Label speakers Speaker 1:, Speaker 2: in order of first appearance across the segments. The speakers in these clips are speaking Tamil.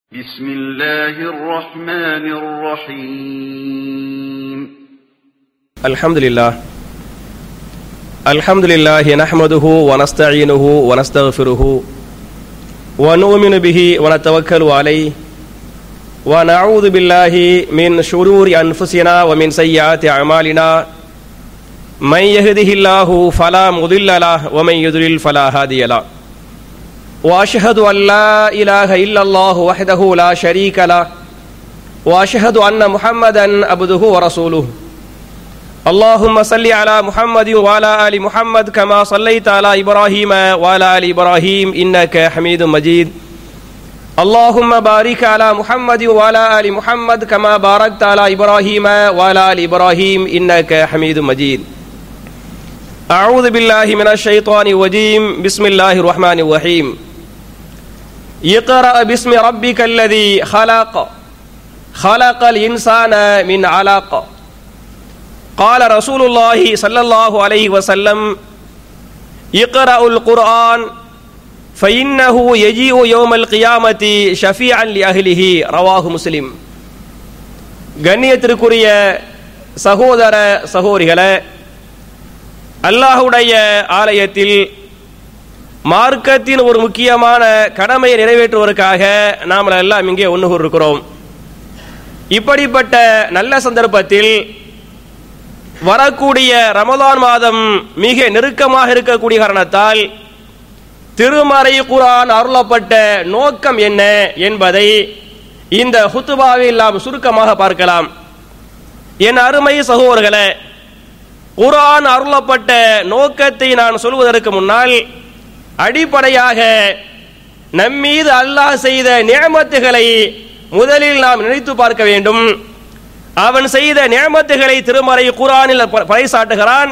Speaker 1: بسم الله الرحمن الرحيم
Speaker 2: الحمد لله الحمد لله نحمده ونستعينه ونستغفره ونؤمن به ونتوكل عليه ونعوذ بالله من شرور أنفسنا ومن سيئات أعمالنا من يهده الله فلا مضل له ومن يضلل فلا هادي له واشهد ان لا اله الا الله وحده لا شريك له واشهد ان محمدا عبده ورسوله اللهم صل على محمد وعلى ال محمد كما صليت على ابراهيم وعلى ال ابراهيم انك حميد مجيد اللهم بارك على محمد وعلى ال محمد كما باركت على ابراهيم وعلى ال ابراهيم انك حميد مجيد أعوذ بالله من الشيطان الرجيم بسم الله الرحمن الرحيم اقرأ باسم ربك الذي خلق خلق الإنسان من علق قال رسول الله صلى الله عليه وسلم اقرأ القرآن فإنه يجيء يوم القيامة شفيعا لأهله رواه مسلم கண்ணியத்திற்குரிய சகோதர சகோதரிகளே அல்லாஹுடைய ஆலயத்தில் மார்க்கத்தின் ஒரு முக்கியமான கடமையை நிறைவேற்றுவதற்காக நாம் எல்லாம் இங்கே ஒன்று இருக்கிறோம் இப்படிப்பட்ட நல்ல சந்தர்ப்பத்தில் வரக்கூடிய ரமதான் மாதம் மிக நெருக்கமாக இருக்கக்கூடிய காரணத்தால் திருமறை குரான் அருளப்பட்ட நோக்கம் என்ன என்பதை இந்த ஹுத்துபாவில் நாம் சுருக்கமாக பார்க்கலாம் என் அருமை சகோதரர்களே குரான் அருளப்பட்ட நோக்கத்தை நான் சொல்வதற்கு முன்னால் அடிப்படையாக நம்மீது அல்லாஹ் செய்த நியமத்துகளை முதலில் நாம் நினைத்து பார்க்க வேண்டும் அவன் செய்த நியமத்துகளை திருமறை குரானில் பறைசாட்டுகிறான்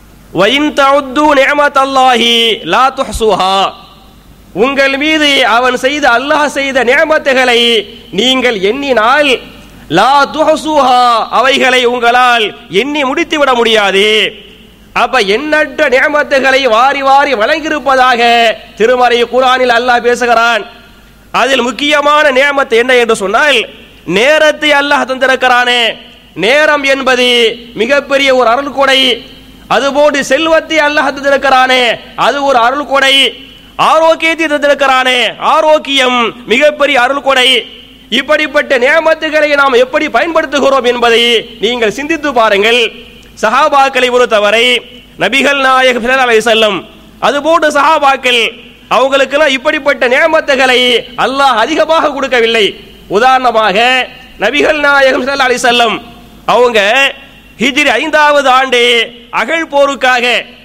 Speaker 2: உங்கள் மீது அவன் செய்த அல்லாஹ் செய்த நியமத்துகளை நீங்கள் எண்ணினால் லா துஹசுஹா அவைகளை உங்களால் எண்ணி முடித்து விட முடியாது அப்ப எண்ணற்ற நியமத்துகளை வாரி வாரி வழங்கியிருப்பதாக திருமறை குரானில் அல்லாஹ் பேசுகிறான் அதில் முக்கியமான நியமத்து என்ன என்று சொன்னால் நேரத்தை அல்லாஹ் தந்திருக்கிறானே நேரம் என்பது மிகப்பெரிய ஒரு அருள் கொடை அதுபோன்று செல்வத்தை அல்லாஹ் தந்திருக்கிறானே அது ஒரு அருள் கொடை ஆரோக்கியத்தை தந்திருக்கிறானே ஆரோக்கியம் மிகப்பெரிய அருள் கொடை இப்படிப்பட்ட நியமத்துகளை நாம் எப்படி பயன்படுத்துகிறோம் என்பதை நீங்கள் சிந்தித்து பாருங்கள் சஹாபாக்களை பொறுத்தவரை நபிகள் நாயகம் அலை செல்லம் அதுபோன்று சஹாபாக்கள் அவங்களுக்கெல்லாம் இப்படிப்பட்ட நியமத்துகளை அல்லாஹ் அதிகமாக கொடுக்கவில்லை உதாரணமாக நபிகள் நாயகம் அலை செல்லம் அவங்க ஹிஜ்ரி ஐந்தாவது ஆண்டு அகழ் போருக்காக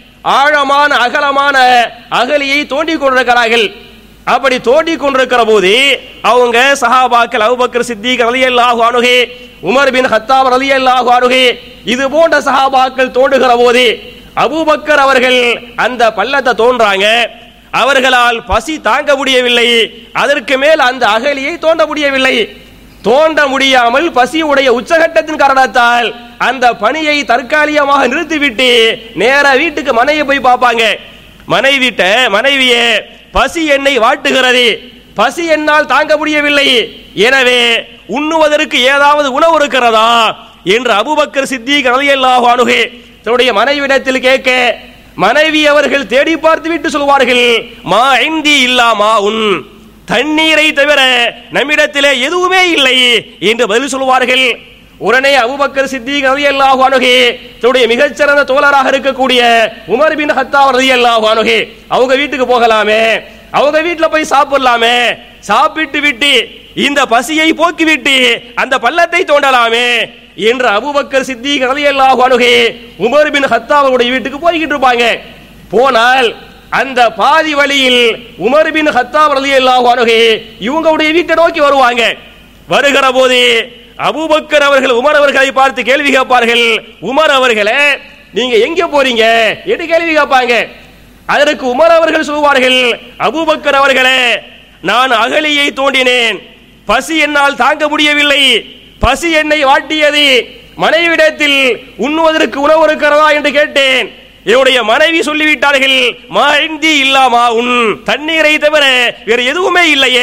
Speaker 2: ஆழமான அகலமான அகலியை தோண்டிக் கொண்டிருக்கிறார்கள் அப்படி தோண்டி கொண்டிருக்கிற போது அவங்க சஹாபாக்கள் அபுபக்கர் சித்திக் ரலி அல்லாஹு அணுகே உமர் பின் ஹத்தாப் ரலி அல்லாஹு அணுகே இது போன்ற சஹாபாக்கள் தோண்டுகிற போது அபுபக்கர் அவர்கள் அந்த பள்ளத்தை தோன்றாங்க அவர்களால் பசி தாங்க முடியவில்லை அதற்கு மேல் அந்த அகலியை தோண்ட முடியவில்லை தோண்ட முடியாமல் பசியுடைய உச்சகட்டத்தின் காரணத்தால் அந்த பணியை தற்காலிகமாக நிறுத்திவிட்டு நேர வீட்டுக்கு மனைவி போய் பார்ப்பாங்க மனைவிட்ட மனைவிய பசி என்னை வாட்டுகிறது பசி என்னால் தாங்க முடியவில்லை எனவே உண்ணுவதற்கு ஏதாவது உணவு இருக்கிறதா என்று அபுபக்கர் சித்திக் ரலியல்லாஹு அணுகே தன்னுடைய மனைவிடத்தில் கேட்க மனைவி அவர்கள் தேடி பார்த்து விட்டு சொல்வார்கள் மா ஐந்தி இல்லாமா உன் தண்ணீரை தவிர நம்மிடத்திலே எதுவுமே இல்லை என்று பதில் சொல்வார்கள் உடனே அபுபக்கர் சித்திக் ரலியல்லாஹு அணுகே தன்னுடைய மிகச்சிறந்த தோழராக இருக்கக்கூடிய உமர் பின் ஹத்தாப் ரலியல்லாஹு அணுகே அவங்க வீட்டுக்கு போகலாமே அவங்க வீட்டுல போய் சாப்பிடலாமே சாப்பிட்டு விட்டு இந்த பசியை போக்கிவிட்டு அந்த பள்ளத்தை தோண்டலாமே என்று அபுபக்கர் சித்திக் ரலியல்லாஹு அணுகே உமர் பின் ஹத்தாவுடைய வீட்டுக்கு போய்கிட்டு இருப்பாங்க போனால் அந்த பாதி வழியில் உமர் பின் ஹத்தாப் ரலியல்லாஹு அணுகே இவங்களுடைய வீட்டை நோக்கி வருவாங்க வருகிற போது அபூபக்கர் அவர்கள் உமர் அவர்களை பார்த்து கேள்வி கேட்பார்கள் உமர் அவர்களே நீங்க எங்க போறீங்க என்று கேள்வி கேட்பாங்க அதற்கு உமர் அவர்கள் சொல்வார்கள் அபூபக்கர் அவர்களே நான் அகலியை தோண்டினேன் பசி என்னால் தாங்க முடியவில்லை பசி என்னை வாட்டியது மனைவிடத்தில் உண்ணுவதற்கு உணவு இருக்கிறதா என்று கேட்டேன் என்னுடைய மனைவி சொல்லிவிட்டார்கள் மா இந்தி இல்லாமா உன் தண்ணீரை தவிர வேறு எதுவுமே இல்லையே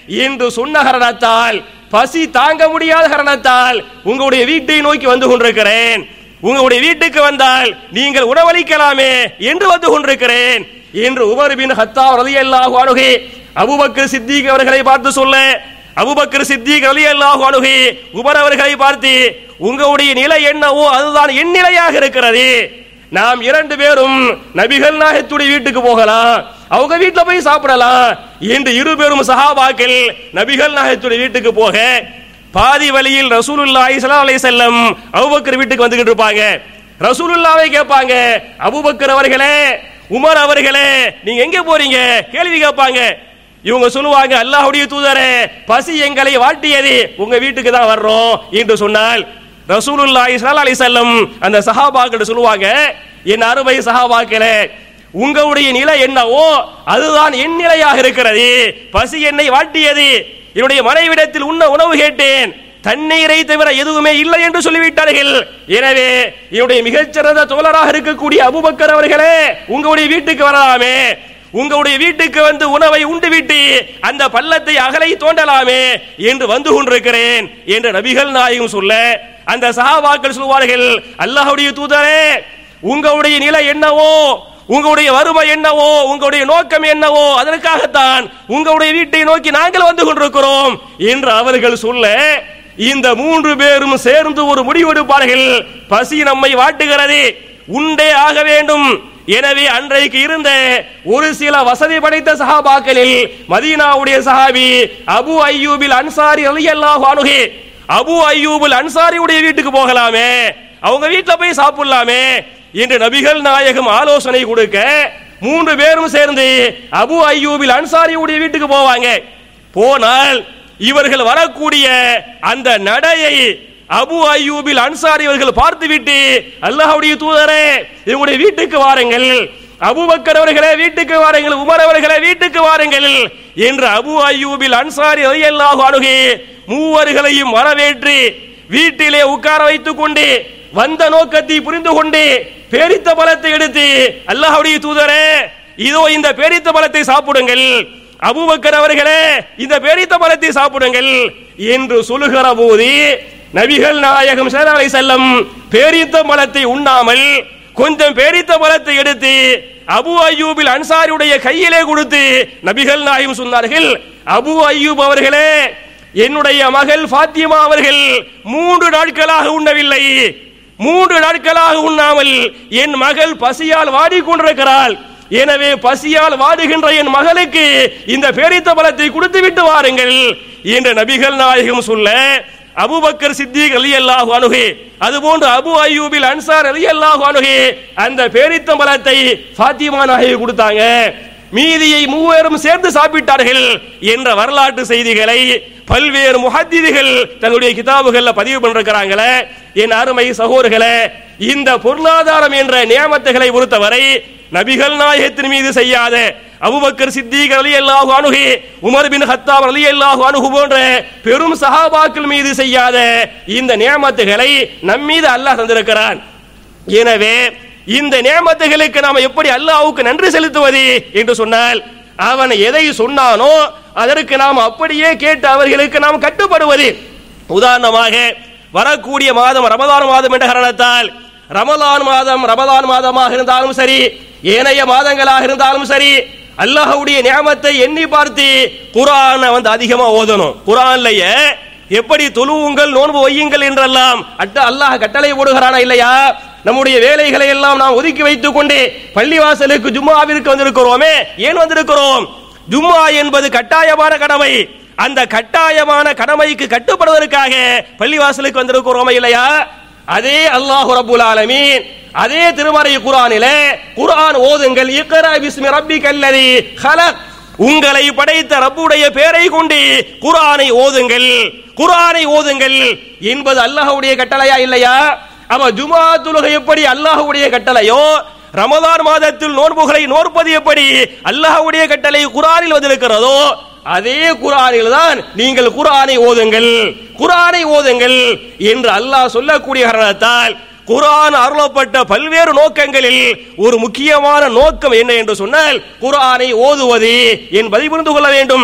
Speaker 2: என்று சொன்ன காரணத்தால் பசி தாங்க முடியாத காரணத்தால் உங்களுடைய வீட்டை நோக்கி வந்து கொண்டிருக்கிறேன் உங்களுடைய வீட்டுக்கு வந்தால் நீங்கள் உணவளிக்கலாமே என்று வந்து கொண்டிருக்கிறேன் என்று உமர் பின் ஹத்தா ரலியல்லாஹு அன்ஹு அபூபக்கர் சித்திக் அவர்களை பார்த்து சொல்ல அபூபக்கர் சித்திக் ரலியல்லாஹு அன்ஹு உமர் அவர்களை பார்த்து உங்களுடைய நிலை என்னவோ அதுதான் என் நிலையாக இருக்கிறது நாம் இரண்டு பேரும் நபிகள் நாயகத்துடைய வீட்டுக்கு போகலாம் அவங்க வீட்டுல போய் சாப்பிடலாம் என்று இரு பேரும் சஹாபாக்கள் நபிகள் நாயகத்துடைய வீட்டுக்கு போக பாதி வழியில் ரசூலுல்லாஹி ஸல்லல்லாஹு அலைஹி வஸல்லம் அபூபக்கர் வீட்டுக்கு வந்துகிட்டு இருப்பாங்க ரசூலுல்லாவை கேட்பாங்க அபூபக்கர் அவர்களே உமர் அவர்களே நீங்க எங்க போறீங்க கேள்வி கேட்பாங்க இவங்க சொல்லுவாங்க அல்லாஹ்வுடைய தூதரே பசி எங்களை வாட்டியது உங்க வீட்டுக்கு தான் வர்றோம் என்று சொன்னால் ரசூலுல்லாஹி ஸல்லல்லாஹு அலைஹி வஸல்லம் அந்த சஹாபாக்கள் சொல்லுவாங்க என் அருமை சஹாபாக்களே உங்களுடைய நிலை என்னவோ அதுதான் என் நிலையாக இருக்கிறது பசி என்னை வாட்டியது என்னுடைய மனைவிடத்தில் உண்ண உணவு கேட்டேன் தண்ணீரை தவிர எதுவுமே இல்லை என்று சொல்லிவிட்டார்கள் எனவே என்னுடைய மிகச்சிறந்த தோழராக இருக்கக்கூடிய அபுபக்கர் அவர்களே உங்களுடைய வீட்டுக்கு வரலாமே உங்களுடைய வீட்டுக்கு வந்து உணவை உண்டுவிட்டு அந்த பள்ளத்தை அகலை தோண்டலாமே என்று வந்து கொண்டிருக்கிறேன் என்று நபிகள் நாயகம் சொல்ல அந்த சஹாபாக்கள் சொல்வார்கள் அல்லாஹ்வுடைய தூதரே உங்களுடைய நிலை என்னவோ உங்களுடைய வறுமை என்னவோ உங்களுடைய நோக்கம் என்னவோ அதற்காகத்தான் உங்களுடைய வீட்டை நோக்கி நாங்கள் வந்து கொண்டிருக்கிறோம் என்று அவர்கள் சொல்ல இந்த மூன்று பேரும் சேர்ந்து ஒரு முடிவெடுப்பார்கள் பசி நம்மை வாட்டுகிறது உண்டே ஆக வேண்டும் எனவே அன்றைக்கு இருந்த ஒரு சில வசதி படைத்த சஹாபாக்களில் மதீனாவுடைய சஹாபி அபு ஐயூபில் அன்சாரி ரலியல்லாஹு அன்ஹு அபு ஐயூபுல் அன்சாரியுடைய வீட்டுக்கு போகலாமே அவங்க வீட்டுல போய் சாப்பிடலாமே என்று நபிகள் நாயகம் ஆலோசனை கொடுக்க மூன்று பேரும் சேர்ந்து அபு ஐயூபில் அன்சாரியுடைய வீட்டுக்கு போவாங்க போனால் இவர்கள் வரக்கூடிய அந்த நடையை அபு ஐயூபில் அன்சாரி அவர்கள் பார்த்துவிட்டு அல்லாஹ்வுடைய தூதரே இவங்களுடைய வீட்டுக்கு வாருங்கள் அபூபக்கர் அவர்களே வீட்டுக்கு வாருங்கள் உமர் அவர்களே வீட்டுக்கு வாருங்கள் என்று அபு ஐயூபில் அன்சாரி ரலியல்லாஹு அன்ஹு மூவர்களையும் வரவேற்று வீட்டிலே உட்கார வைத்துக் கொண்டு வந்த நோக்கத்தை புரிந்து கொண்டு பேரித்த பழத்தை எடுத்து அல்லாஹ்வுடைய தூதரே இதோ இந்த பேரித்த பழத்தை சாப்பிடுங்கள் அபூபக்கர் அவர்களே இந்த பேரித்த பழத்தை சாப்பிடுங்கள் என்று சொல்லுகிற போது நபிகள் நாயகம் ஸல்லல்லாஹு அலைஹி செல்லம் பேரித்த பழத்தை உண்ணாமல் கொஞ்சம் பேரித்த பழத்தை எடுத்து அபு அய்யூபில் அன்சாரியுடைய கையிலே கொடுத்து நபிகள் நாயகம் சொன்னார்கள் அபு அய்யூப் அவர்களே என்னுடைய மகள் ஃபாத்திமா அவர்கள் மூன்று நாட்களாக உண்ணவில்லை மூன்று நாட்களாக உண்ணாமல் என் மகள் பசியால் வாடிக்கொண்டிருக்கிறாள் எனவே பசியால் வாடுகின்ற என் மகளுக்கு இந்த பேரித்த பலத்தை கொடுத்து விட்டு வாருங்கள் என்று நபிகள் நாயகம் சொல்ல அபூபக்கர் சித்திக் ரலியல்லாஹு அன்ஹு அதுபோன்று அபு அய்யூபில் அன்சார் ரலியல்லாஹு அன்ஹு அந்த பேரித்த பலத்தை ஃபாத்திமா நாயகி கொடுத்தாங்க மீதியை மூவரும் சேர்ந்து சாப்பிட்டார்கள் என்ற வரலாற்று செய்திகளை பல்வேறு முஹத்திதிகள் தங்களுடைய கிதாபுகள்ல பதிவு பண்ணிருக்கிறாங்களே என் அருமை சகோதரர்களே இந்த பொருளாதாரம் என்ற நியமத்துகளை பொறுத்தவரை நபிகள் நாயகத்தின் மீது செய்யாத அபுபக்கர் சித்திக் ரலியல்லாஹு அன்ஹு உமர் பின் ஹத்தாப் ரலியல்லாஹு அன்ஹு போன்ற பெரும் சஹாபாக்கள் மீது செய்யாத இந்த நியமத்துகளை நம் மீது அல்லாஹ் தந்திருக்கிறான் எனவே இந்த நியமத்துகளுக்கு நாம் எப்படி அல்லாஹ்வுக்கு நன்றி செலுத்துவது என்று சொன்னால் அவன் எதை சொன்னானோ அதற்கு நாம் அப்படியே கேட்டு அவர்களுக்கு நாம் கட்டுப்படுவது உதாரணமாக வரக்கூடிய மாதம் ரமதான் மாதம் என்ற காரணத்தால் ரமலான் மாதம் ரமலான் மாதமாக இருந்தாலும் சரி ஏனைய மாதங்களாக இருந்தாலும் சரி அல்லாஹ்வுடைய நியமத்தை எண்ணி பார்த்து குரானை வந்து அதிகமா ஓதணும் குரான்லயே எப்படி தொழுவுங்கள் நோன்பு வையுங்கள் என்றெல்லாம் அட்ட அல்லாஹ் கட்டளை போடுகிறானா இல்லையா நம்முடைய வேலைகளை எல்லாம் நாம் ஒதுக்கி வைத்துக் கொண்டு பள்ளிவாசலுக்கு ஜும்மாவிற்கு வந்திருக்கிறோமே ஏன் வந்திருக்கிறோம் ஜும்மா என்பது கட்டாயமான கடமை அந்த கட்டாயமான கடமைக்கு கட்டுப்படுவதற்காக பள்ளிவாசலுக்கு வந்திருக்கிறோமே இல்லையா அதே அல்லாஹ் ரப்புல் ஆலமீன் அதே திருமறை குர்ஆனிலே குர்ஆன் ஓதுங்கள் இக்ரா பிஸ்மி ரப்பிக்கல் லதி ஹலக் உங்களை படைத்த ரப்புடைய பெயரை கொண்டு குர்ஆனை ஓதுங்கள் குர்ஆனை ஓதுங்கள் என்பது அல்லாஹ்வுடைய கட்டளையா இல்லையா அப்ப ஜுமா தொழுகை எப்படி அல்லாஹ்வுடைய கட்டளையோ ரமதான் மாதத்தில் நோன்புகளை நோற்பது எப்படி அல்லாஹ்வுடைய கட்டளை குர்ஆனில் வந்திருக்கிறதோ அதே குர்ஆனில் தான் நீங்கள் குர்ஆனை ஓதுங்கள் குர்ஆனை ஓதுங்கள் என்று அல்லாஹ் சொல்லக்கூடிய காரணத்தால் குர்ஆன் அருளப்பட்ட பல்வேறு நோக்கங்களில் ஒரு முக்கியமான நோக்கம் என்ன என்று சொன்னால் குர்ஆனை ஓதுவது என்பதை புரிந்து கொள்ள வேண்டும்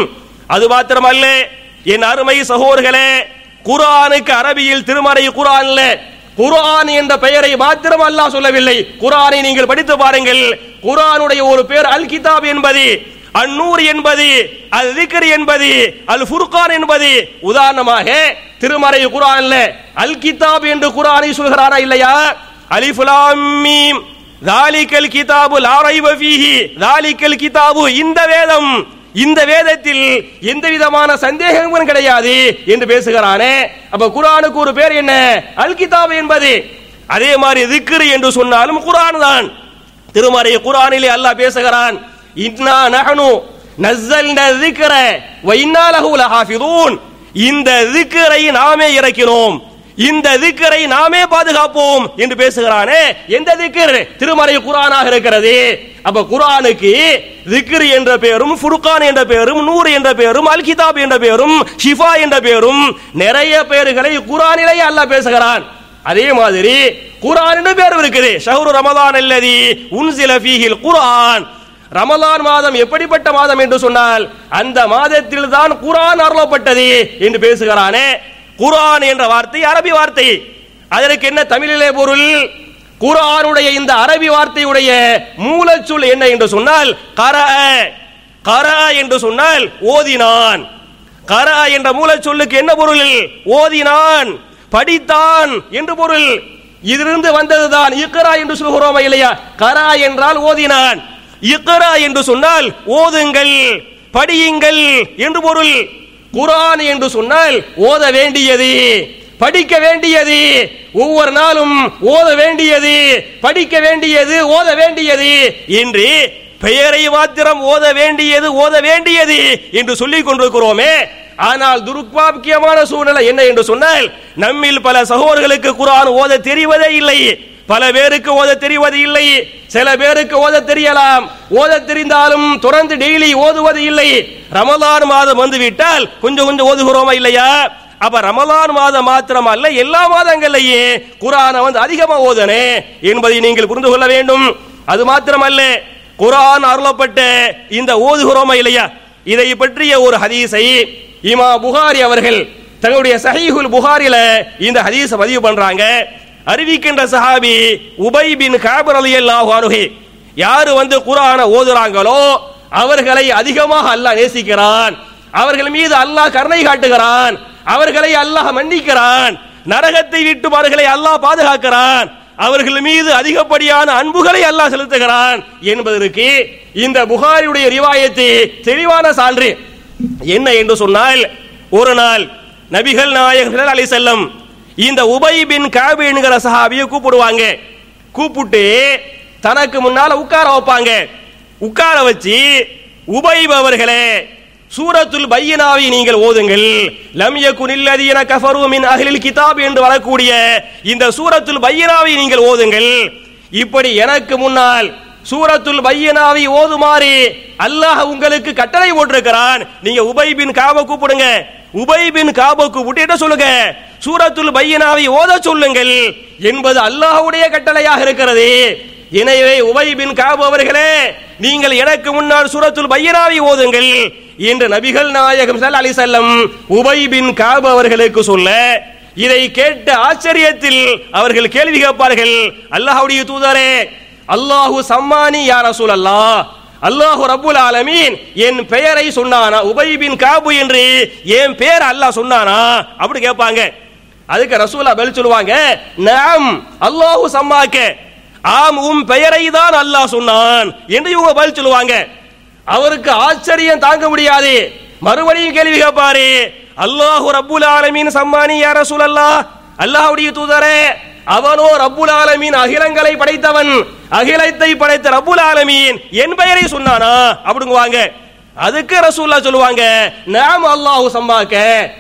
Speaker 2: அது மாத்திரமல்ல என் அருமை சகோதரர்களே குர்ஆனுக்கு அரபியில் திருமறை குர்ஆன்ல குர்ஆன் என்ற பெயரை மாத்திரம் அல்லாஹ் சொல்லவில்லை குர்ஆனை நீங்கள் படித்து பாருங்கள் குர்ஆனுடைய ஒரு பேர் அல் கிதாப் என்பது அந்நூர் என்பது அல் திக்ர் என்பது அல் ஃபுர்கான் என்பது உதாரணமாக திருமறை குர்ஆன்ல அல் கிதாப் என்று குர்ஆனை சொல்கிறாரா இல்லையா அலிஃப் லாம் மீம் தாலிக்கல் கிதாபு லா ரைப ஃபீஹி தாலிக்கல் கிதாபு இந்த வேதம் இந்த வேதத்தில் எந்த விதமான சந்தேகமும் கிடையாது என்று பேசுகிறானே அப்ப குர்ஆனுக்கு ஒரு பேர் என்ன அல் கிதாப் என்பது அதே மாதிரி திக்ர் என்று சொன்னாலும் குர்ஆன் தான் திருமறை குர்ஆனிலே அல்லாஹ் பேசுகிறான் இன்னா நஹனு நஸ்ஸல்ன ذிக்ர வ இன்னா லஹு லஹாஃபிதூன் இந்த திக்கரை நாமே இறக்கினோம் இந்த திக்கரை நாமே பாதுகாப்போம் என்று பேசுகிறானே எந்த திக்கர் திருமறை குரானாக இருக்கிறது அப்ப குரானுக்கு திக்ர் என்ற பெயரும் ஃபுர்கான் என்ற பெயரும் நூர் என்ற பெயரும் அல் கிதாப் என்ற பெயரும் ஷிஃபா என்ற பெயரும் நிறைய பெயர்களை குரானிலேயே அல்லாஹ் பேசுகிறான் அதே மாதிரி குரான் என்று பேர் இருக்குது ஷஹ்ரு ரமதான் அல்லதி உன்சில ஃபீஹில் குர்ஆன் ரமலான் மாதம் எப்படிப்பட்ட மாதம் என்று சொன்னால் அந்த மாதத்தில் தான் குரான் அருளப்பட்டது என்று பேசுகிறானே குரான் என்ற வார்த்தை அரபி வார்த்தை அதற்கு என்ன தமிழிலே பொருள் குரானுடைய இந்த அரபி வார்த்தையுடைய மூலச்சொல் என்ன என்று சொன்னால் கர கர என்று சொன்னால் ஓதினான் கர என்ற மூலச்சொல்லுக்கு என்ன பொருள் ஓதினான் படித்தான் என்று பொருள் இதிலிருந்து வந்ததுதான் இக்ரா என்று சொல்கிறோமா இல்லையா கரா என்றால் ஓதினான் இக்ரா என்று சொன்னால் ஓதுங்கள் படியுங்கள் என்று பொருள் குரான் என்று சொன்னால் ஓத வேண்டியது படிக்க வேண்டியது ஒவ்வொரு நாளும் ஓத வேண்டியது படிக்க வேண்டியது ஓத வேண்டியது என்று பெயரை மாத்திரம் ஓத வேண்டியது ஓத வேண்டியது என்று சொல்லிக் கொண்டிருக்கிறோமே ஆனால் துர்பாக்கியமான சூழ்நிலை என்ன என்று சொன்னால் நம்மில் பல சகோதரர்களுக்கு குரான் ஓத தெரிவதே இல்லை பல பேருக்கு ஓத தெரிவது இல்லை சில பேருக்கு ஓத தெரியலாம் ஓத தெரிந்தாலும் தொடர்ந்து டெய்லி ஓதுவது இல்லை ரமலான் மாதம் வந்து விட்டால் கொஞ்சம் கொஞ்சம் ஓதுகிறோமா இல்லையா அப்ப ரமலான் மாதம் மாத்திரம் அல்ல எல்லா மாதங்கள்லயே குரானை வந்து அதிகமா ஓதனே என்பதை நீங்கள் புரிந்து கொள்ள வேண்டும் அது மாத்திரமல்ல குரான் அருளப்பட்ட இந்த ஓதுகிறோமா இல்லையா இதை பற்றிய ஒரு ஹதீஸை இமா புகாரி அவர்கள் தங்களுடைய சஹீஹுல் புகாரில இந்த ஹதீஸை பதிவு பண்றாங்க அறிவிக்கின்ற சஹாபி உபை பின் காபர் ரலியல்லாஹு அன்ஹு யாரு வந்து குர்ஆனை ஓதுறாங்களோ அவர்களை அதிகமாக அல்லாஹ் நேசிக்கிறான் அவர்கள் மீது அல்லாஹ் கருணை காட்டுகிறான் அவர்களை அல்லாஹ் மன்னிக்கிறான் நரகத்தை விட்டு அவர்களை அல்லாஹ் பாதுகாக்கிறான் அவர்கள் மீது அதிகப்படியான அன்புகளை அல்லாஹ் செலுத்துகிறான் என்பதற்கு இந்த புகாரியுடைய ரிவாயத்து தெளிவான சான்று என்ன என்று சொன்னால் ஒரு நாள் நபிகள் நாயகர்கள் அலை செல்லம் இந்த உபை பின் காபி என்கிற சஹாபியை கூப்பிடுவாங்க கூப்பிட்டு தனக்கு முன்னால உட்கார வைப்பாங்க உட்கார வச்சு உபை அவர்களே சூரத்துல் பையனாவை நீங்கள் ஓதுங்கள் லம் யகுனில் லதீன கஃபரு மின் அஹ்லில் கிதாப் என்று வரக்கூடிய இந்த சூரத்துல் பையனாவை நீங்கள் ஓதுங்கள் இப்படி எனக்கு முன்னால் சூரத்துல் பையனாவை ஓதுமாறு அல்லாஹ் உங்களுக்கு கட்டளை போட்டிருக்கிறான் நீங்க உபை பின் காப கூப்பிடுங்க உபை பின் காப கூப்பிட்டு என்ன சொல்லுங்க சூரத்துல் பையனாவை ஓத சொல்லுங்கள் என்பது அல்லாஹ்வுடைய கட்டளையாக இருக்கிறது எனவே உபை பின் காபு அவர்களே நீங்கள் எனக்கு முன்னால் சூரத்துல் பையனாவை ஓதுங்கள் என்று நபிகள் நாயகம் ஸல் அலி செல்லம் உபை பின் காபு அவர்களுக்கு சொல்ல இதை கேட்ட ஆச்சரியத்தில் அவர்கள் கேள்வி கேட்பார்கள் அல்லாஹ்வுடைய தூதரே அல்லாஹு சம்மானி யா ரசூல் அல்லாஹ் அல்லாஹு ரப்புல் ஆலமீன் என் பெயரை சொன்னானா உபை பின் காபு என்று என் பெயர் அல்லாஹ் சொன்னானா அப்படி கேட்பாங்க அதுக்கு ரசூலா பதில் சொல்லுவாங்க நாம் அல்லாஹு சம்மாக்க ஆம் உம் பெயரை தான் அல்லாஹ் சொன்னான் என்று இவங்க பதில் சொல்லுவாங்க அவருக்கு ஆச்சரியம் தாங்க முடியாது மறுபடியும் கேள்வி கேட்பாரு அல்லாஹு ரப்புல் ஆலமீன் சம்மானி யா ரசூல் அல்லாஹ் அல்லாஹ்வுடைய தூதரே அவனோ ரப்புல் ஆலமீன் அகிலங்களை படைத்தவன் அகிலத்தை படைத்த ரப்புல் ஆலமீன் என் பெயரை சொன்னானா அப்படிங்குவாங்க அதுக்கு ரசூல்லா சொல்லுவாங்க நாம் அல்லாஹு சம்மாக்க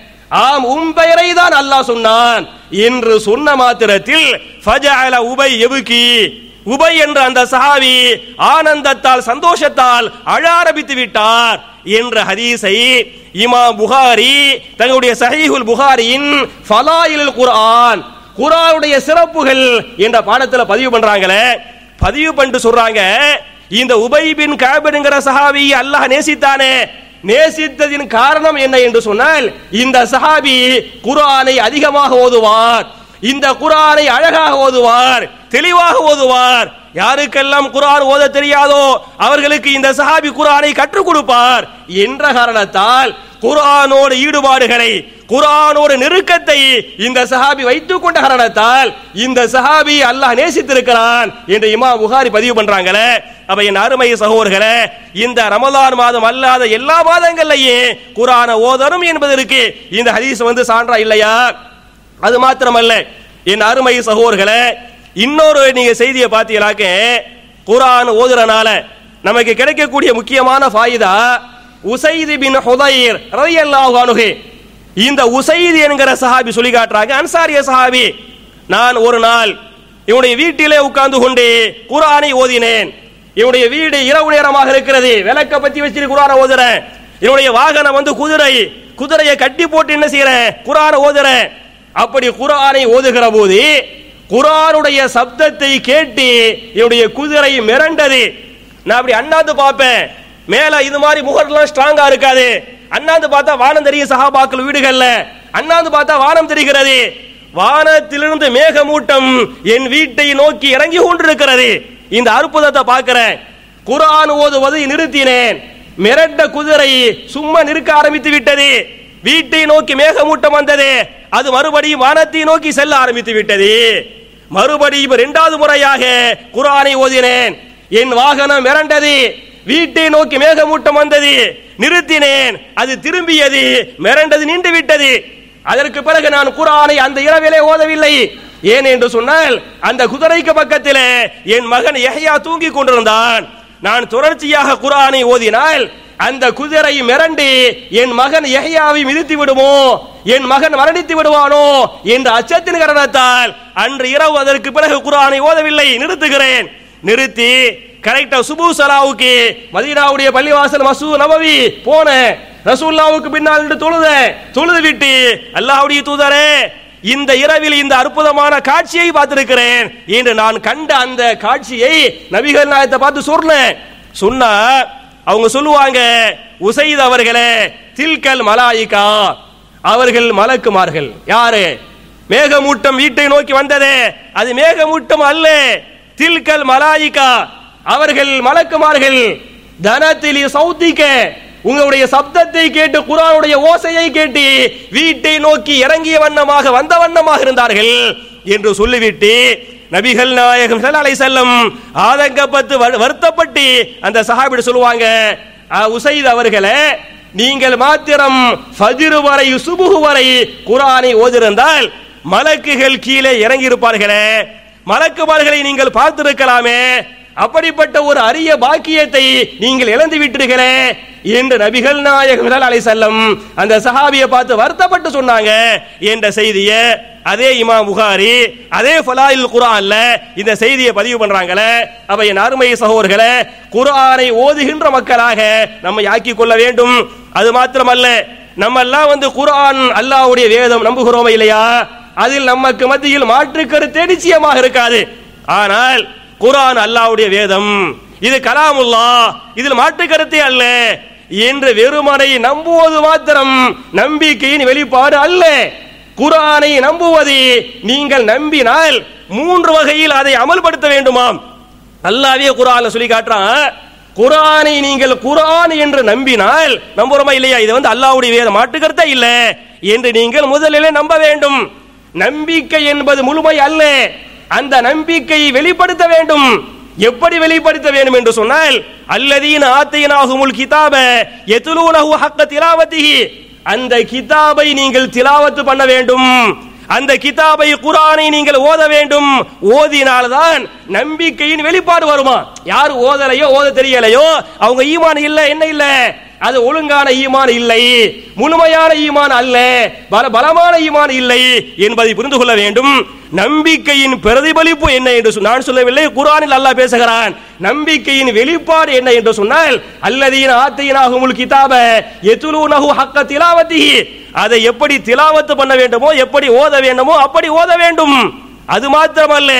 Speaker 2: ஆம் உம் பெயரை தான் அல்லாஹ் சொன்னான் என்று சொன்ன மாத்திரத்தில் ஃபஜஅல உபை எபுகி உபை என்ற அந்த சஹாபி ஆனந்தத்தால் சந்தோஷத்தால் அழ ஆரம்பித்து விட்டார் என்ற ஹதீஸை இமாம் புகாரி தங்களுடைய சஹீஹுல் புகாரியின் ஃபலாயிலுல் குர்ஆன் குர்ஆனுடைய சிறப்புகள் என்ற பாடத்துல பதிவு பண்றாங்களே பதிவு பண்ணிட்டு சொல்றாங்க இந்த உபை பின் காபின்ங்கிற சஹாபி அல்லாஹ் நேசித்தானே நேசித்ததின் காரணம் என்ன என்று சொன்னால் இந்த சஹாபி குர்ஆனை அதிகமாக ஓதுவார் இந்த குர்ஆனை அழகாக ஓதுவார் தெளிவாக ஓதுவார் யாருக்கெல்லாம் குர்ஆன் ஓத தெரியாதோ அவர்களுக்கு இந்த சஹாபி குர்ஆனை கற்றுக் கொடுப்பார் என்ற காரணத்தால் குர்ஆனோடு ஈடுபாடுகளை குர்ஆனோடு நெருக்கத்தை இந்த சஹாபி வைத்துக் கொண்ட காரணத்தால் இந்த சஹாபி அல்லாஹ் நேசித்திருக்கிறான் என்று இமாம் புகாரி பதிவு பண்றாங்களே அப்ப என் அருமை சகோதரர்களே இந்த ரமலான் மாதம் அல்லாத எல்லா மாதங்கள்லயும் குர்ஆனை ஓதணும் என்பதற்கு இந்த ஹதீஸ் வந்து சான்றா இல்லையா அது மாத்திரமல்ல என் அருமை சகோதரர்களே இன்னொரு நீங்க செய்தியை பார்த்தீங்களாக்க குர்ஆன் ஓதுறனால நமக்கு கிடைக்கக்கூடிய முக்கியமான ஃபாயிதா உசைது பின் ஹுதைர் ரலியல்லாஹு அன்ஹு இந்த உசைது என்கிற சஹாபி சொல்லி காட்டுறாங்க அன்சாரிய சஹாபி நான் ஒரு நாள் இவனுடைய வீட்டிலே உட்கார்ந்து கொண்டு குர்ஆனை ஓதினேன் இவனுடைய வீடு இரவு நேரமாக இருக்கிறது விளக்க பத்தி வச்சிட்டு குர்ஆனை ஓதுறேன் என்னுடைய வாகனம் வந்து குதிரை குதிரையை கட்டி போட்டு என்ன செய்யறேன் குர்ஆனை ஓதுறேன் அப்படி குர்ஆனை ஓதுகிற போது குர்ஆனுடைய சப்தத்தை கேட்டு என்னுடைய குதிரை மிரண்டது நான் அப்படி அண்ணாந்து பார்ப்பேன் மேல இது மாதிரி முகர்லாம் ஸ்ட்ராங்கா இருக்காது அண்ணாந்து பார்த்தா வானம் தெரிய சஹாபாக்கள் வீடுகள்ல அண்ணாந்து பார்த்தா வானம் தெரிகிறது வானத்திலிருந்து மேகமூட்டம் என் வீட்டை நோக்கி இறங்கி கொண்டிருக்கிறது இந்த அற்புதத்தை பார்க்கிறேன் குர்ஆன் ஓதுவதை நிறுத்தினேன் மிரட்ட குதிரை சும்மா நிற்க ஆரம்பித்து விட்டது வீட்டை நோக்கி மேகமூட்டம் வந்தது அது மறுபடியும் வானத்தை நோக்கி செல்ல ஆரம்பித்து விட்டது மறுபடியும் இரண்டாவது முறையாக குர்ஆனை ஓதினேன் என் வாகனம் மிரண்டது வீட்டை நோக்கி மேகமூட்டம் வந்தது நிறுத்தினேன் அது திரும்பியது மிரண்டது நின்று விட்டது அதற்கு பிறகு நான் குர்ஆனை அந்த இரவிலே ஓதவில்லை ஏன் என்று சொன்னால் அந்த குதிரைக்கு பக்கத்திலே என் மகன் யஹ்யா தூங்கிக் கொண்டிருந்தான் நான் தொடர்ச்சியாக குர்ஆனை ஓதினால் அந்த குதிரை மிரண்டு என் மகன் யஹ்யாவை மிதித்து விடுமோ என் மகன் மரணித்து விடுவானோ என்ற அச்சத்தின் காரணத்தால் அன்று இரவு அதற்கு பிறகு குர்ஆனை ஓதவில்லை நிறுத்துகிறேன் நிறுத்தி கரெக்டா சுபு சலாவுக்கு மதீனாவுடைய பள்ளிவாசல் மசூ நபவி போனேன் ரசூல்லாவுக்கு பின்னால் நின்று தொழுத தொழுது விட்டு அல்லாஹ்வுடைய தூதரே இந்த இரவில் இந்த அற்புதமான காட்சியை பார்த்திருக்கிறேன் என்று நான் கண்ட அந்த காட்சியை நபிகள் நாயத்தை பார்த்து சொன்னேன் சொன்னா அவங்க சொல்லுவாங்க உசைத் அவர்களே தில்கல் மலாயிகா அவர்கள் மலக்குமார்கள் யாரு மேகமூட்டம் வீட்டை நோக்கி வந்ததே அது மேகமூட்டம் அல்ல தில்கல் மலாயிகா அவர்கள் மலக்குமார்கள் தனத்திலி சௌத்திக்க உங்களுடைய சப்தத்தை கேட்டு குரானுடைய ஓசையை கேட்டு வீட்டை நோக்கி இறங்கிய வண்ணமாக வந்த வண்ணமாக இருந்தார்கள் என்று சொல்லிவிட்டு நபிகள் நாயகம் ஸல்லல்லாஹு அலைஹி செல்லம் ஆதங்கப்பட்டு வரு- வருத்தப்பட்டு அந்த சஹாபிட சொல்லுவாங்க "ஆ, உசைத் அவர்களே நீங்கள் மாத்திரம் ஃபஜ்ர் வரை சுபுஹ் வரை குரானை ஓதிருந்தால் மலக்குகள் கீழே இறங்கி இருப்பார்களே மலக்குமார்களை நீங்கள் பார்த்திருக்கலாமே அப்படிப்பட்ட ஒரு அரிய பாக்கியத்தை நீங்கள் இழந்து விட்டீர்களே என்று நபிகள் நாயகம் அலை செல்லம் அந்த சஹாபியை பார்த்து வருத்தப்பட்டு சொன்னாங்க என்ற செய்தியை அதே இமாம் புகாரி அதே ஃபலாயில் குர்ஆன்ல இந்த செய்தியை பதிவு பண்றாங்களே அப்ப என் அருமை சகோதரர்களே குர்ஆனை ஓதுகின்ற மக்களாக நம்மை ஆக்கிக் கொள்ள வேண்டும் அது மாத்திரமல்ல நம்ம எல்லாம் வந்து குர்ஆன் அல்லாஹ்வுடைய வேதம் நம்புகிறோமா இல்லையா அதில் நமக்கு மத்தியில் மாற்று கருத்தே நிச்சயமாக இருக்காது ஆனால் குர்ஆன் அல்லாஹ்வுடைய வேதம் இது கலாமுல்லா இதில் மாற்று கருத்தே அல்ல என்று வெறுமனை நம்புவது மாத்திரம் நம்பிக்கையின் வெளிப்பாடு அல்ல குர்ஆனை நம்புவது நீங்கள் நம்பினால் மூன்று வகையில் அதை அமல்படுத்த வேண்டுமாம் அல்லாவே குர்ஆன்ல சொல்லி காட்டுறான் குர்ஆனை நீங்கள் குர்ஆன் என்று நம்பினால் நம்புறோமா இல்லையா இது வந்து அல்லாஹ்வுடைய வேதம் மாட்டுக்கருத்தே இல்ல என்று நீங்கள் முதலிலே நம்ப வேண்டும் நம்பிக்கை என்பது முழுமை அல்ல அந்த நம்பிக்கையை வெளிப்படுத்த வேண்டும் எப்படி வெளிப்படுத்த வேண்டும் என்று சொன்னால் அல்லதீன ஆத்தையினாகுமுல் கிதாப எதுலூனஹு ஹக்க திலாவத்திஹி அந்த கிதாபை நீங்கள் திலாவத்து பண்ண வேண்டும் அந்த கிதாபை குரானை நீங்கள் ஓத வேண்டும் ஓதினால்தான் நம்பிக்கையின் வெளிப்பாடு வருமா யார் ஓதலையோ ஓத தெரியலையோ அவங்க ஈமான் இல்ல என்ன இல்ல அது ஒழுங்கான ஈமான் இல்லை முழுமையான ஈமான் அல்ல பல பலமான ஈமான் இல்லை என்பதை புரிந்து கொள்ள வேண்டும் நம்பிக்கையின் பிரதிபலிப்பு என்ன என்று சொ- நான் சொல்லவில்லை குர்ஆனில் அல்லாஹ் பேசுகிறான் நம்பிக்கையின் வெளிப்பாடு என்ன என்று சொன்னால் அல்லதீன ஆத்தையினாகுமுல் கிதாப எதுலூனஹு ஹக்க திலாவத்திஹி அதை எப்படி திலாவத்து பண்ண வேண்டுமோ எப்படி ஓத வேண்டுமோ அப்படி ஓத வேண்டும் அது மாத்திரமல்ல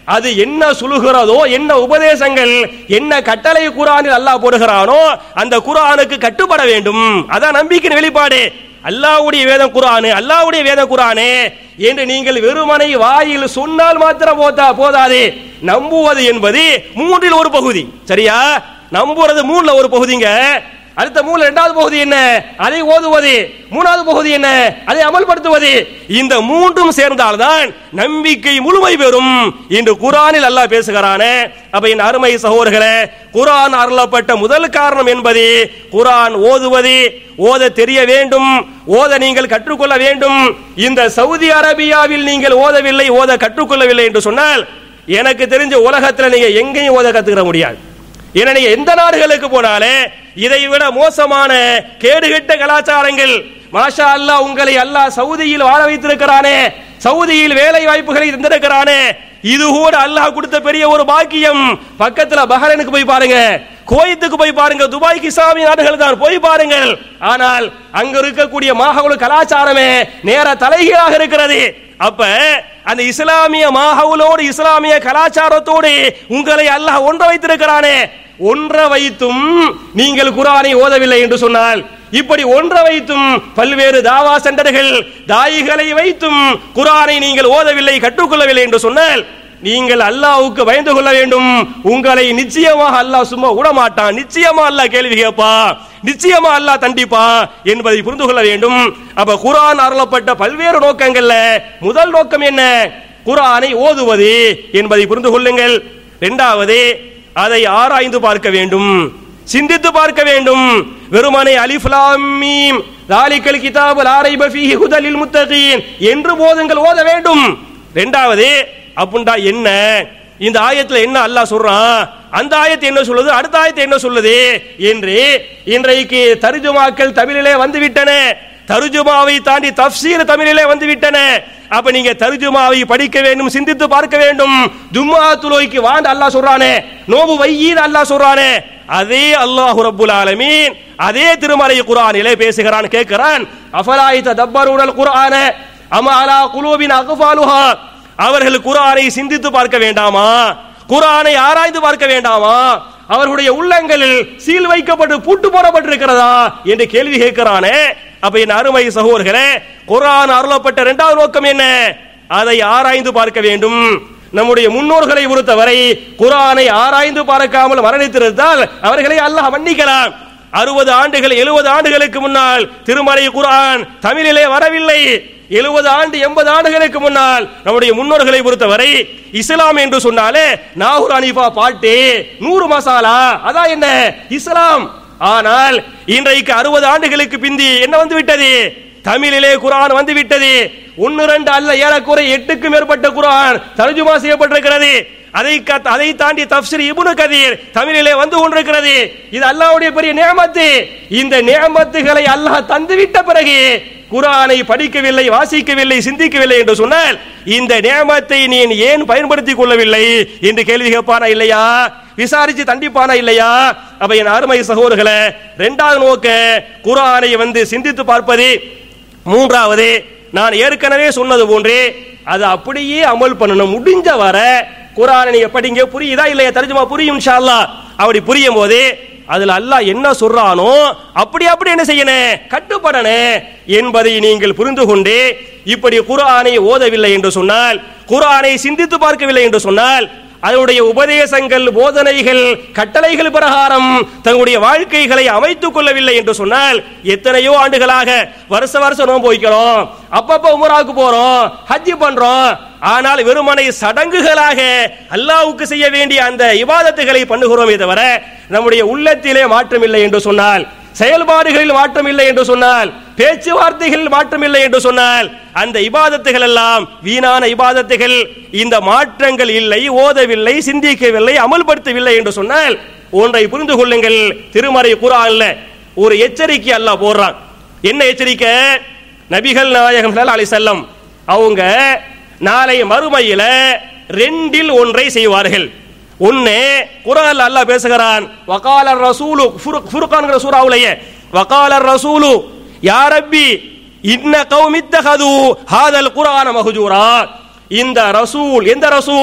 Speaker 2: அது என்ன சுழுகிறதோ என்ன உபதேசங்கள் என்ன கட்டளை குரானில் அல்லாஹ் போடுகிறானோ அந்த குரானுக்கு கட்டுப்பட வேண்டும் அதான் நம்பிக்கையின் வெளிப்பாடு அல்லாஹ்வுடைய வேதம் குரானு அல்லாஹ்வுடைய வேதம் குரானு என்று நீங்கள் வெறுமனை வாயில் சொன்னால் மாத்திரம் போதா போதாது நம்புவது என்பது மூன்றில் ஒரு பகுதி சரியா நம்புறது மூணுல ஒரு பகுதிங்க அடுத்த மூணு இரண்டாவது பகுதி என்ன அதை ஓதுவது மூணாவது பகுதி என்ன அதை அமல்படுத்துவது இந்த மூன்றும் சேர்ந்தால்தான் நம்பிக்கை முழுமை பெறும் என்று குரானில் அல்லாஹ் பேசுகிறானே அப்ப என் அருமை சகோதரர்களே குரான் அருளப்பட்ட முதல் காரணம் என்பது குரான் ஓதுவது ஓத தெரிய வேண்டும் ஓத நீங்கள் கற்றுக்கொள்ள வேண்டும் இந்த சவுதி அரேபியாவில் நீங்கள் ஓதவில்லை ஓத கற்றுக்கொள்ளவில்லை என்று சொன்னால் எனக்கு தெரிஞ்ச உலகத்தில் நீங்க எங்கேயும் ஓத கத்துக்கிற முடியாது ஏன்னா நீங்க எந்த நாடுகளுக்கு போனாலே இதை விட மோசமான கேடுகெட்ட கலாச்சாரங்கள் மாஷா அல்லாஹ் உங்களை அல்லாஹ் சவுதியில் வாழ வைத்திருக்கிறானே சவுதியில் வேலை வாய்ப்புகளை தந்திருக்கிறானே இது கூட அல்லாஹ் கொடுத்த பெரிய ஒரு பாக்கியம் பக்கத்துல பஹ்ரைனுக்கு போய் பாருங்க கோயத்துக்கு போய் பாருங்க துபாய்க்கு இஸ்லாமிய நாடுகள் தான் போய் பாருங்கள் ஆனால் அங்க இருக்கக்கூடிய மாஹவுல் கலாச்சாரமே நேர தலைகீழாக இருக்கிறது அப்ப அந்த இஸ்லாமிய மாஹவுலோடு இஸ்லாமிய கலாச்சாரத்தோடு உங்களை அல்லாஹ் ஒன்ற வைத்திருக்கிறானே ஒன்ற வைத்தும் நீங்கள் குரானை ஓதவில்லை என்று சொன்னால் இப்படி ஒன்ற வைத்தும் பல்வேறு தாவா சென்டர்கள் தாயிகளை வைத்தும் குரானை நீங்கள் ஓதவில்லை கற்றுக்கொள்ளவில்லை என்று சொன்னால் நீங்கள் அல்லாஹ்வுக்கு பயந்து கொள்ள வேண்டும் உங்களை நிச்சயமாக அல்லாஹ் சும்மா விட மாட்டான் நிச்சயமா அல்லாஹ் கேள்வி கேட்பா நிச்சயமா அல்லாஹ் தண்டிப்பா என்பதை புரிந்து கொள்ள வேண்டும் அப்ப குரான் அருளப்பட்ட பல்வேறு நோக்கங்கள்ல முதல் நோக்கம் என்ன குரானை ஓதுவது என்பதை புரிந்து கொள்ளுங்கள் இரண்டாவது அதை ஆராய்ந்து பார்க்க வேண்டும் சிந்தித்து பார்க்க வேண்டும் வெறுமனை அலிஃப் லாம் மீம் தாலிக்கல் கிதாபுல் ஆரைப ஃபீஹி ஹுதலில் முத்தகீன் என்று போதுங்கள் ஓத வேண்டும் இரண்டாவது அப்படின்டா என்ன இந்த ஆயத்துல என்ன அல்லாஹ் சொல்றான் அந்த ஆயத்து என்ன சொல்லுது அடுத்த ஆயத்து என்ன சொல்லுது என்று இன்றைக்கு தர்ஜுமாக்கள் தமிழிலே வந்து விட்டன தர்ஜுமாவை தாண்டி தப்சீர் தமிழிலே வந்து விட்டன அப்ப நீங்க தர்ஜுமாவை படிக்க வேண்டும் சிந்தித்து பார்க்க வேண்டும் ஜும்மா துலோய்க்கு வாண்டு அல்லாஹ் சொல்றானே நோபு வையீன் அல்லாஹ் சொல்றானே அதே அல்லாஹ் ரப்புல் ஆலமீன் அதே திருமறை குர்ஆனிலே பேசுகிறான் கேட்கிறான் அஃபலாய் ததப்பருனல் குர்ஆன அம அலா குலூபின் அக்ஃபாலுஹா அவர்கள் குர்ஆனை சிந்தித்து பார்க்க வேண்டாமா குர்ஆனை ஆராய்ந்து பார்க்க வேண்டாமா அவர்களுடைய உள்ளங்களில் சீல் வைக்கப்பட்டு பூட்டு போடப்பட்டிருக்கிறதா என்று கேள்வி கேட்கிறானே அப்ப என் அருமை சகோதரர்களே குர்ஆன் அருளப்பட்ட இரண்டாவது நோக்கம் என்ன அதை ஆராய்ந்து பார்க்க வேண்டும் நம்முடைய முன்னோர்களை பொறுத்தவரை குர்ஆனை ஆராய்ந்து பார்க்காமல் மரணித்திருந்தால் அவர்களை அல்லாஹ் மன்னிக்கலாம் அறுபது ஆண்டுகள் எழுபது ஆண்டுகளுக்கு முன்னால் திருமறை குர்ஆன் தமிழிலே வரவில்லை எழுபது ஆண்டு எண்பது ஆண்டுகளுக்கு முன்னால் நம்முடைய முன்னோர்களை பொறுத்தவரை இஸ்லாம் என்று சொன்னாலே நாகூர் அனிஃபா பாட்டு நூறு மசாலா அதான் என்ன இஸ்லாம் ஆனால் இன்றைக்கு அறுபது ஆண்டுகளுக்கு பிந்தி என்ன வந்து விட்டது தமிழிலே குரான் வந்து விட்டது ஒன்னு ரெண்டு அல்ல ஏறக்குறை எட்டுக்கு மேற்பட்ட குரான் தர்ஜுமா செய்யப்பட்டிருக்கிறது அதை க- அதை தாண்டி தப்சீர் இப்னு கதீர் தமிழிலே வந்து கொண்டிருக்கிறது இது அல்லாஹ்வுடைய பெரிய நியமத்து இந்த நியமத்துகளை அல்லாஹ் தந்துவிட்ட பிறகு குரானை படிக்கவில்லை வாசிக்கவில்லை சிந்திக்கவில்லை என்று சொன்னால் இந்த நியமத்தை நீ ஏன் பயன்படுத்திக் கொள்ளவில்லை என்று கேள்வி கேட்பானா இல்லையா விசாரிச்சு தண்டிப்பானா இல்லையா அப்ப என் அருமை சகோதரர்களே இரண்டாவது நோக்க குரானை வந்து சிந்தித்து பார்ப்பது மூன்றாவது நான் ஏற்கனவே சொன்னது போன்றே அதை அப்படியே அமல் பண்ணணும் முடிஞ்ச வர குரானை நீங்க படிங்க புரியுதா இல்லையா தர்ஜுமா புரியும் இன்ஷா அல்லாஹ் அப்படி புரியும் போது அதுல அல்லாஹ் என்ன சொல்றானோ அப்படி அப்படி என்ன செய்யணும் கட்டுப்படணும் என்பதை நீங்கள் புரிந்து கொண்டு இப்படி குர்ஆனை ஓதவில்லை என்று சொன்னால் குர்ஆனை சிந்தித்து பார்க்கவில்லை என்று சொன்னால் அதனுடைய உபதேசங்கள் போதனைகள் கட்டளைகள் பிரகாரம் தங்களுடைய வாழ்க்கைகளை அமைத்துக் கொள்ளவில்லை என்று சொன்னால் எத்தனையோ ஆண்டுகளாக வருஷ வருஷம் நோன்பு வைக்கிறோம் அப்பப்ப உமராவுக்கு போறோம் ஹஜ் பண்றோம் ஆனால் வெறுமனை சடங்குகளாக அல்லாஹ்வுக்கு செய்ய வேண்டிய அந்த இபாதத்துகளை பண்ணுகிறோமே தவிர நம்முடைய உள்ளத்திலே மாற்றம் இல்லை என்று சொன்னால் செயல்பாடுகளில் மாற்றம் இல்லை என்று சொன்னால் பேச்சுவார்த்தைகளில் மாற்றம் இல்லை என்று சொன்னால் அந்த இபாதத்துகள் எல்லாம் வீணான இபாதத்துகள் இந்த மாற்றங்கள் இல்லை ஓதவில்லை சிந்திக்கவில்லை அமல்படுத்தவில்லை என்று சொன்னால் ஒன்றை புரிந்து கொள்ளுங்கள் திருமறை குரான்ல ஒரு எச்சரிக்கை அல்லாஹ் போடுறான் என்ன எச்சரிக்கை நபிகள் நாயகம் ஸல்லல்லாஹு அலைஹி வஸல்லம் அவங்க நாளை மறுமையில ரெண்டில் ஒன்றை செய்வார்கள் ஒன்னு குரான்ல அல்லாஹ் பேசுகிறான் வகால ரசூலு ஃபுர்கான்ங்கிற சூறாவுலயே வகால ரசூலு யா ரப்பி இன்ன கௌமி இத்தகது ஹாதல் குர்ஆன மஹ்ஜூரா இந்த ரசூல் எந்த ரசூல்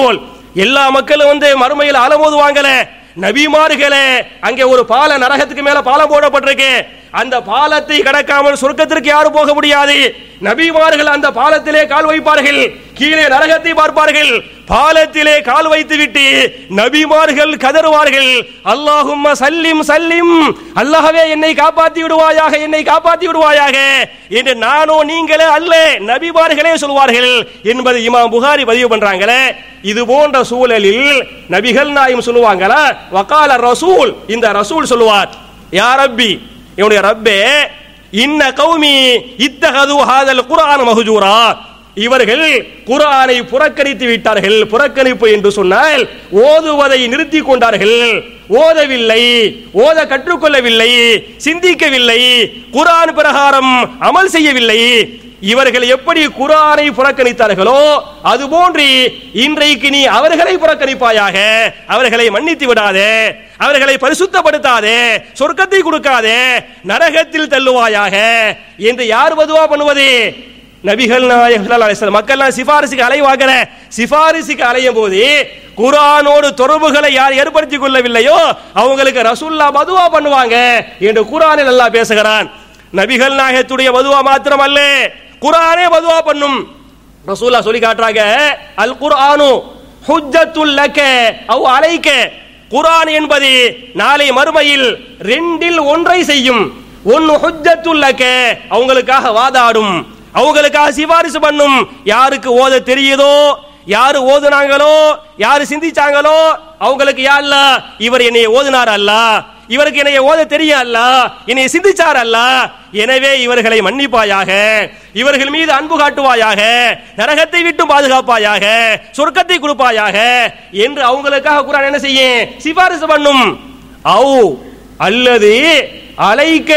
Speaker 2: எல்லா மக்களும் வந்து மறுமையில் அலமோதுவாங்களே நபிமார்களே அங்கே ஒரு பால நரகத்துக்கு மேல பாலம் போடப்பட்டிருக்கு அந்த பாலத்தை கடக்காமல் சொர்க்கத்திற்கு யாரும் போக முடியாது நபிமார்கள் அந்த பாலத்திலே கால் வைப்பார்கள் கீழே நரகத்தை பார்ப்பார்கள் பாலத்திலே கால் வைத்து விட்டு நபிமார்கள் கதறுவார்கள் அல்லாஹும்ம சல்லிம் சல்லிம் அல்லாஹ்வே என்னை காப்பாத்தி விடுவாயாக என்னை காப்பாத்தி விடுவாயாக என்று நானோ நீங்களே அல்ல நபிமார்களே சொல்வார்கள் என்பது இமாம் புகாரி பதிவு பண்றாங்களே இது போன்ற சூழலில் நபிகள் நாயும் சொல்லுவாங்களா வக்கால ரசூல் இந்த ரசூல் சொல்லுவார் யா ரப்பி என்னுடைய ரப்பே இன்ன கௌமி இத்தகது ஹாதல் குர்ஆன் மஹஜூரா இவர்கள் குர்ஆனை புறக்கணித்து விட்டார்கள் புறக்கணிப்பு என்று சொன்னால் ஓதுவதை நிறுத்திக் கொண்டார்கள் ஓதவில்லை ஓத கற்றுக்கொள்ளவில்லை சிந்திக்கவில்லை குர்ஆன் பிரகாரம் அமல் செய்யவில்லை இவர்கள் எப்படி குரானை புறக்கணித்தார்களோ அதுபோன்று இன்றைக்கு நீ அவர்களை புறக்கணிப்பாயாக அவர்களை மன்னித்து விடாதே அவர்களை பரிசுத்தப்படுத்தாதே சொர்க்கத்தை கொடுக்காதே நரகத்தில் தள்ளுவாயாக என்று யார் பதுவா பண்ணுவது நபிகள் நாயகம் மக்கள்லாம் சிபாரிசுக்கு அலைவாகிற சிபாரிசுக்கு அலையும் போது குரானோடு தொடர்புகளை யார் ஏற்படுத்திக் கொள்ளவில்லையோ அவங்களுக்கு ரசூல்லா மதுவா பண்ணுவாங்க என்று குரானில் அல்லாஹ் பேசுகிறான் நபிகள் நாயகத்துடைய மதுவா மாத்திரம் அல்ல குரானே மதுவா பண்ணும் ரசூல்லா சொல்லி காட்டுறாங்க அல் குர்ஆனு ஹுஜ்ஜத்துல் லக அவ் அலைக்க குர்ஆன் என்பது நாளை மறுமையில் ரெண்டில் ஒன்றை செய்யும் ஒன்னு ஹுஜ்ஜத்துல் லக அவங்களுக்காக வாதாடும் அவங்களுக்காக சிபாரிசு பண்ணும் யாருக்கு ஓத தெரியுதோ யாரு ஓதுனாங்களோ யாரு சிந்திச்சாங்களோ அவங்களுக்கு யா அல்ல இவர் என்னை ஓதுனார் அல்ல இவருக்கு என்னைய ஓத தெரியும் அல்ல என்னை சிந்திச்சார் அல்ல எனவே இவர்களை மன்னிப்பாயாக இவர்கள் மீது அன்பு காட்டுவாயாக நரகத்தை விட்டு பாதுகாப்பாயாக சொர்க்கத்தை கொடுப்பாயாக என்று அவங்களுக்காக குரான் என்ன செய்யும் சிபாரிசு பண்ணும் அவு அல்லது அலைக்க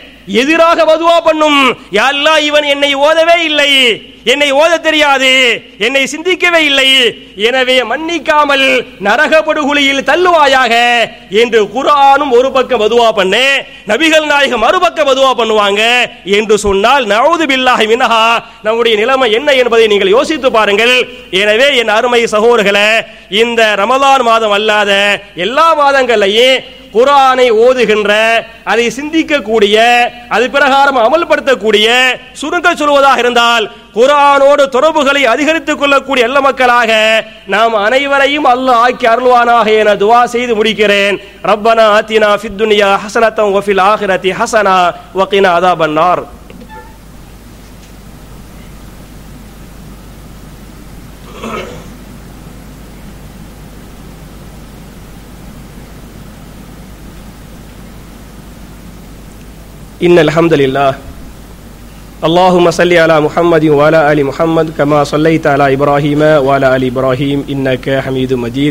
Speaker 2: எதிராக மதுவா பண்ணும் யாழ்லா இவன் என்னை ஓதவே இல்லை என்னை ஓத தெரியாது என்னை சிந்திக்கவே இல்லை எனவே மன்னிக்காமல் நரக படுகொலியில் தள்ளுவாயாக என்று குரானும் ஒரு பக்கம் மதுவா பண்ணு நபிகள் நாயகம் மறுபக்க மதுவா பண்ணுவாங்க என்று சொன்னால் நவுது பில்லாஹி மினஹா நம்முடைய நிலைமை என்ன என்பதை நீங்கள் யோசித்து பாருங்கள் எனவே என் அருமை சகோதரர்களே இந்த ரமலான் மாதம் அல்லாத எல்லா மாதங்களையும் குரானை ஓதுகின்ற அதை சிந்திக்கக்கூடிய அது பிரகாரம் அமல்படுத்தக்கூடிய சுருங்க சொல்வதாக இருந்தால் குரானோடு தொடர்புகளை அதிகரித்துக் கொள்ளக்கூடிய எல்லா மக்களாக நாம் அனைவரையும் அல்லாஹ் ஆக்கி அருள்வானாக என துவா செய்து முடிக்கிறேன் ரப்பனா ஆத்தினா ஃபித் துனியா ஹசனத்தம் வஃபில் ஆஹிரத்தி ஹசனா வகினா அதாபன்னார் إن الحمد لله اللهم صل على محمد وعلى آل محمد كما صليت على إبراهيم وعلى آل إبراهيم إنك حميد مجيد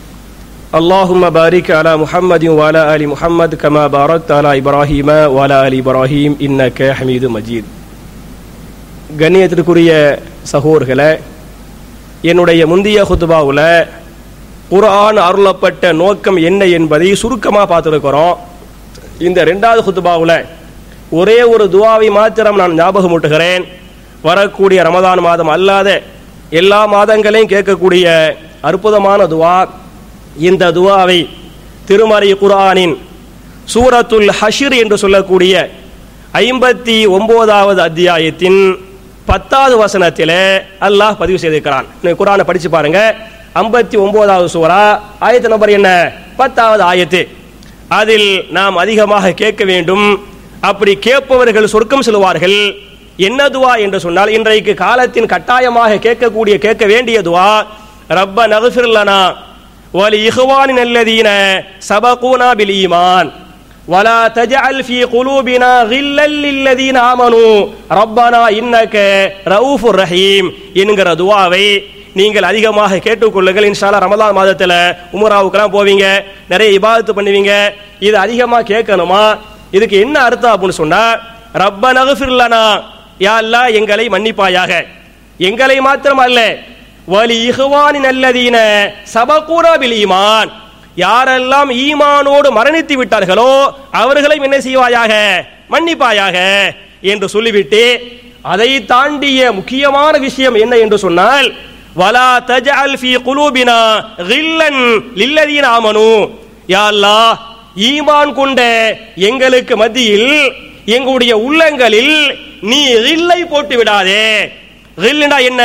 Speaker 2: اللهم بارك على محمد وعلى آل محمد كما باركت على إبراهيم وعلى آل إبراهيم إنك حميد مجيد கண்ணியத்திற்குரிய சகோர்களே என்னுடைய முந்தைய ஹுத்துபாவில் குர்ஆன் அருளப்பட்ட நோக்கம் என்ன என்பதை சுருக்கமாக பார்த்துருக்கிறோம் இந்த ரெண்டாவது ஹுத்துபாவில் ஒரே ஒரு துவாவை மாத்திரம் நான் ஞாபகமூட்டுகிறேன் வரக்கூடிய ரமதான் மாதம் அல்லாத எல்லா மாதங்களையும் கேட்கக்கூடிய அற்புதமான துவா இந்த துவாவை திருமறை குர்ஆனின் சூரத்துல் ஹஷிர் என்று சொல்லக்கூடிய ஐம்பத்தி ஒன்பதாவது அத்தியாயத்தின் பத்தாவது வசனத்தில் அல்லாஹ் பதிவு செய்திருக்கிறான் நீங்க குர்ஆனை படிச்சு பாருங்க ஐம்பத்தி ஒன்பதாவது சூரா ஆயத்து நம்பர் என்ன பத்தாவது ஆயத்து அதில் நாம் அதிகமாக கேட்க வேண்டும் அப்படி கேட்பவர்கள் சொர்க்கம் செல்வார்கள் என்ன துவா என்று சொன்னால் இன்றைக்கு காலத்தின் கட்டாயமாக கேட்கக்கூடிய கேட்க வேண்டிய துவா ரப்ப நகுஃபிர்லனா வலி இஹ்வானின் அல்லதீன சபகூனா பில் ஈமான் ولا تجعل في قلوبنا غلا للذين آمنوا ربنا إنك رؤوف رحيم என்கிற துவாவை நீங்கள் அதிகமாக கேட்டுக்கொள்ளுங்கள் இன்ஷால்லா ரமலான் மாதத்தில் உமராவுக்கெல்லாம் போவீங்க நிறைய இபாதத்து பண்ணுவீங்க இது அதிகமாக கேட்கணுமா இதுக்கு என்ன அர்த்தம் அப்படின்னு சொன்னா ரப்ப நகஃபிர்லனா யா அல்லாஹ் எங்களை மன்னிப்பாயாக எங்களை மாத்திரம் அல்ல வலி இஹ்வானின் அல்லதீன சபகூனா பில் ஈமான் யாரெல்லாம் ஈமானோடு மரணித்து விட்டார்களோ அவர்களையும் என்ன செய்வாயாக மன்னிப்பாயாக என்று சொல்லிவிட்டு அதை தாண்டிய முக்கியமான விஷயம் என்ன என்று சொன்னால் வலா தஜஅல் ஃபீ குலூபினா கில்லன் லில்லதீன ஆமனு யா அல்லாஹ் ஈமான் கொண்ட எங்களுக்கு மத்தியில் எங்களுடைய உள்ளங்களில் நீ கில்லை போட்டு விடாதே கில்லுனா என்ன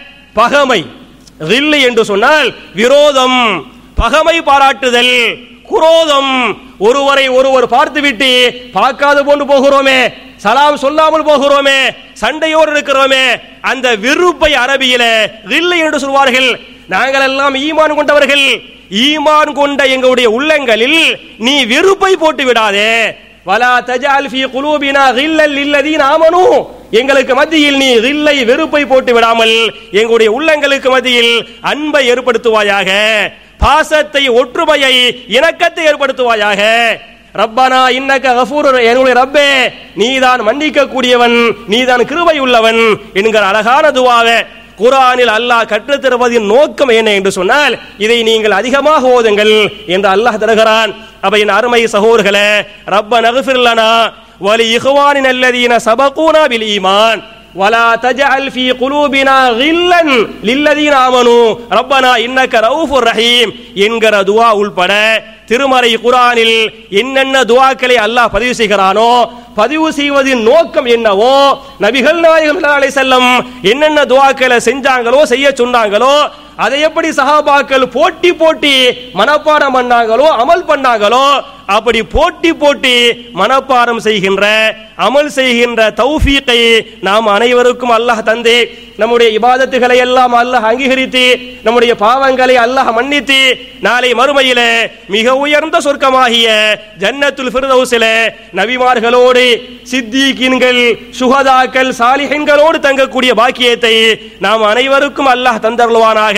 Speaker 2: பகமை கில்லு என்று சொன்னால் விரோதம் பகமை பாராட்டுதல் குரோதம் ஒருவரை ஒருவர் பார்த்துவிட்டு பார்க்காத போன்று போகிறோமே சலாம் சொல்லாமல் போகிறோமே சண்டையோடு இருக்கிறோமே அந்த வெறுப்பை அரபியில கில்லு என்று சொல்வார்கள் நாங்கள் எல்லாம் ஈமான் கொண்டவர்கள் ஈமான் கொண்ட எங்களுடைய உள்ளங்களில் நீ வெறுப்பை போட்டு விடாதே வலா தஜால் ஃபீ குலூபினா கில்லல் லில்லதீன ஆமனு எங்களுக்கு மத்தியில் நீ கில்லை வெறுப்பை போட்டு விடாமல் எங்களுடைய உள்ளங்களுக்கு மத்தியில் அன்பை ஏற்படுத்துவாயாக பாசத்தை ஒற்றுமையை இணக்கத்தை ஏற்படுத்துவாயாக ரப்பனா இன்னக கஃபூர் என்னுடைய ரப்பே நீதான் மன்னிக்க கூடியவன் நீதான் கிருபை உள்ளவன் என்கிற அழகான துவாவை குரானில் அல்லாஹ் கற்றுத் தருவதின் நோக்கம் என்ன என்று சொன்னால் இதை நீங்கள் அதிகமாக ஓதுங்கள் என்று அல்லாஹ் தருகிறான் அப்ப என் அருமை சகோதரர்களே ரப்ப நகுஃபிர்லனா வலி இஹ்வானின் அல்லதீன சபகூனா பில் ஈமான் ولا تجعل في قلوبنا غلا للذين آمنوا ربنا إنك رؤوف رحيم என்கிற துவா உள்பட திருமறை குரானில் என்னென்ன துவாக்களை அல்லாஹ் பதிவு செய்கிறானோ பதிவு செய்வதின் நோக்கம் என்னவோ நபிகள் நாயகம் அலை செல்லம் என்னென்ன துவாக்களை செஞ்சாங்களோ செய்ய சொன்னாங்களோ அதை எப்படி சஹாபாக்கள் போட்டி போட்டி மனப்பாடம் பண்ணாங்களோ அமல் பண்ணாங்களோ அப்படி போட்டி போட்டி மனப்பாடம் செய்கின்ற அமல் செய்கின்ற தௌஃபீக்கை நாம் அனைவருக்கும் அல்லாஹ் தந்து நம்முடைய இபாதத்துகளை எல்லாம் அல்லாஹ் அங்கீகரித்து நம்முடைய பாவங்களை அல்லாஹ் மன்னித்து நாளை மறுமையில மிக உயர்ந்த சொர்க்கமாகிய ஜன்னத்துல் ஃபிர்தௌஸில நபிமார்களோடு சித்திகீன்கள் சுகதாக்கள் சாலிஹின்களோடு தங்கக்கூடிய பாக்கியத்தை நாம் அனைவருக்கும் அல்லாஹ் தந்தருள்வானாக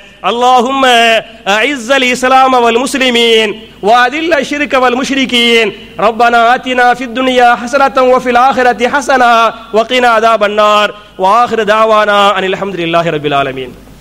Speaker 2: اللهم أعز الإسلام والمسلمين وأذل الشرك والمشركين ربنا آتنا في الدنيا حسنة وفي الآخرة حسنة وقنا عذاب النار وآخر دعوانا أن الحمد لله رب العالمين